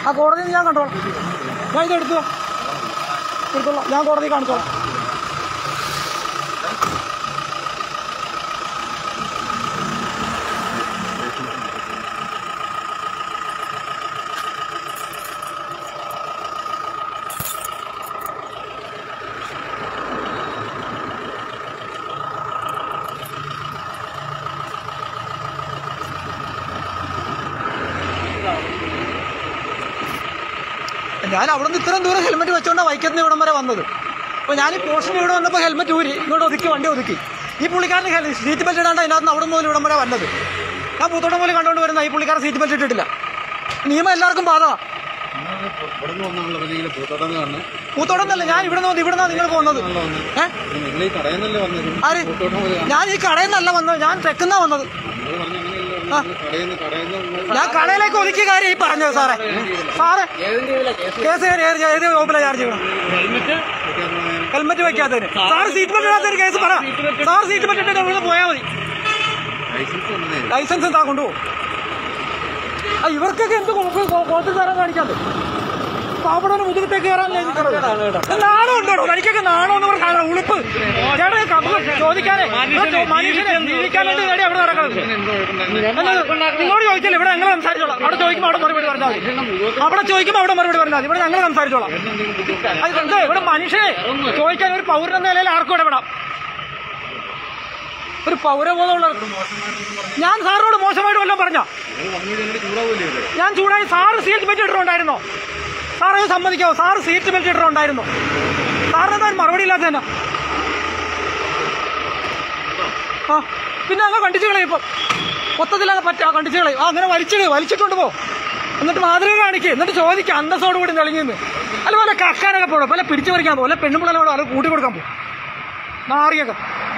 ആ കോടതി ഞാൻ കണ്ടോളാം ഞാൻ ഇത് എടുത്തു എടുത്തോളാം ഞാൻ കോടതി കാണിച്ചോളാം ഞാൻ അവിടെ നിന്ന് ഇത്രയും ദൂരം ഹെൽമെറ്റ് വെച്ചോണ്ടാണ് വൈക്കത്തിന് ഇവിടം വരെ വന്നത് അപ്പോൾ ഞാൻ ഈ പോസ്റ്റിന് ഇവിടെ വന്നപ്പോൾ ഹെൽമെറ്റ് ഊരി ഇങ്ങോട്ട് ഒതുക്കി വണ്ടി ഒതുക്കി ഈ പുള്ളിക്കാരന് ഹെൽ- സീറ്റ് ബെൽറ്റ് ഇടാണ്ട് അതിനകത്ത് നിന്ന് അവിടെ മുതൽ ഇവിടം വരെ വന്നത് ഞാൻ പൂത്തോട്ടം പോലെ കണ്ടുകൊണ്ട് വരുന്ന ഈ പുള്ളിക്കാരൻ സീറ്റ് ബെൽറ്റ് ഇട്ടിട്ടില്ല നിയമം എല്ലാവർക്കും ബാധക ഇവിടുന്ന് വന്നുള്ള വലിയ പൂത്തോട്ടം കാണുന്നത് പൂത്തോട്ടം എന്നല്ല ഞാൻ ഇവിടെ നിന്ന് ഇവിടെ നിന്നാണ് നിങ്ങൾ പോകുന്നത് ഏഹ് നിങ്ങൾ ഈ കടയിൽ നിന്നല്ലേ വന്നത് ആര് പൂത്തോട്ടം പോലെ ഞാൻ ഈ കടയിൽ നിന്നല്ല വന്നത് ഞാൻ തെക്കുന്നാ വന്നത് നിങ്ങൾ പറഞ്ഞ അങ്ങനെയല്ലോ കടയിൽ നിന്ന് കടയിൽ നിന്ന് ഞാൻ കടയിലേക്ക് ഒതുക്കിയ കാര്യം ഈ പറഞ്ഞത് സാറേ സാറേ കേസ് ഏത് ഏത് ഏത് വകുപ്പിലാണ് ചാർജ് ചെയ്യണം ഹെൽമെറ്റ് വെക്കാത്തതിന് സാറ് സീറ്റ് ബെൽറ്റ് ഇടാത്തൊരു കേസ് പറ സാർ സീറ്റ് ബെൽറ്റ് ഇട്ടിട്ട് ഇവിടെ പോയാൽ മതി ലൈസൻസ് ഒന്നേ ലൈസൻസ് താ കൊണ്ടുപോകും ആ ഇവർക്കൊക്കെ എന്ത് കോത്തിൽ തരാൻ കാണിക്കാതെ പാവടന് മുതുകത്തേക്ക് കയറാൻ നാണം ഉണ്ടോ തനിക്കൊക്കെ നാണം എന്ന് പറഞ്ഞ ഉളുപ്പ് ചേട്ടാ കമ്പ് ചോദിക്കാനേ ഇവിടെ മനുഷ്യനെ ജീവിക്കാൻ വേണ്ടി നേടി അവിടെ നടക്കുന്നത് എന്നത് നിങ്ങളോട് ചോദിച്ചില്ല ഇവിടെ ഞങ്ങൾ സംസാരിച്ചോളാം അവിടെ ചോദിക്കുമ്പോൾ അവിടെ മറുപടി പറഞ്ഞാൽ മതി അവിടെ ചോദിക്കുമ്പോൾ അവിടെ മറുപടി പറഞ്ഞാൽ മതി ഇവിടെ ഞങ്ങൾ സംസാരിച്ചോളാം അത് എന്ത് ഇവിടെ മനുഷ്യനെ ചോദിക്കാൻ ഒരു പൗരൻ എന്ന നിലയിൽ ആർക്കും ഇടപെടാം ഒരു പൗരബോധമുള്ള ഞാൻ സാറിനോട് മോശമായിട്ട് വല്ലതും പറഞ്ഞോ ഞാൻ ചൂടായി സാറ് സീറ്റ് ബെൽറ്റ് ഇട്ടിട്ടുണ്ടായിരുന്നോ സാറ് അത് സമ്മതിക്കാവോ സാറ് സീറ്റ് ബെൽറ്റ് ഇട്ടിട്ടുണ്ടായിരുന്നു സാറിന് എന്താ ഒരു മറുപടി ഇല്ലാത്ത തന്നെ ആ പിന്നെ അങ്ങ് കണ്ടിച്ചു കളയും ഇപ്പം മൊത്തത്തിലങ്ങ് പറ്റാ കണ്ടിച്ചു കളയും ആ അങ്ങനെ വലിച്ചിട് വലിച്ചിട്ടുണ്ട് പോ എന്നിട്ട് മാതൃക കാണിക്കുക എന്നിട്ട് ചോദിക്കുക അന്തസ്സോട് കൂടി തെളിഞ്ഞെന്ന് അല്ല പോലെ കക്കാനൊക്കെ പോടും പല പിടിച്ചു പറിക്കാൻ പോകും അല്ല പെണ്ണുപിള്ളനോട് അത് കൂട്ടി കൊടുക്കാൻ പോകും നാറിയൊക്കെ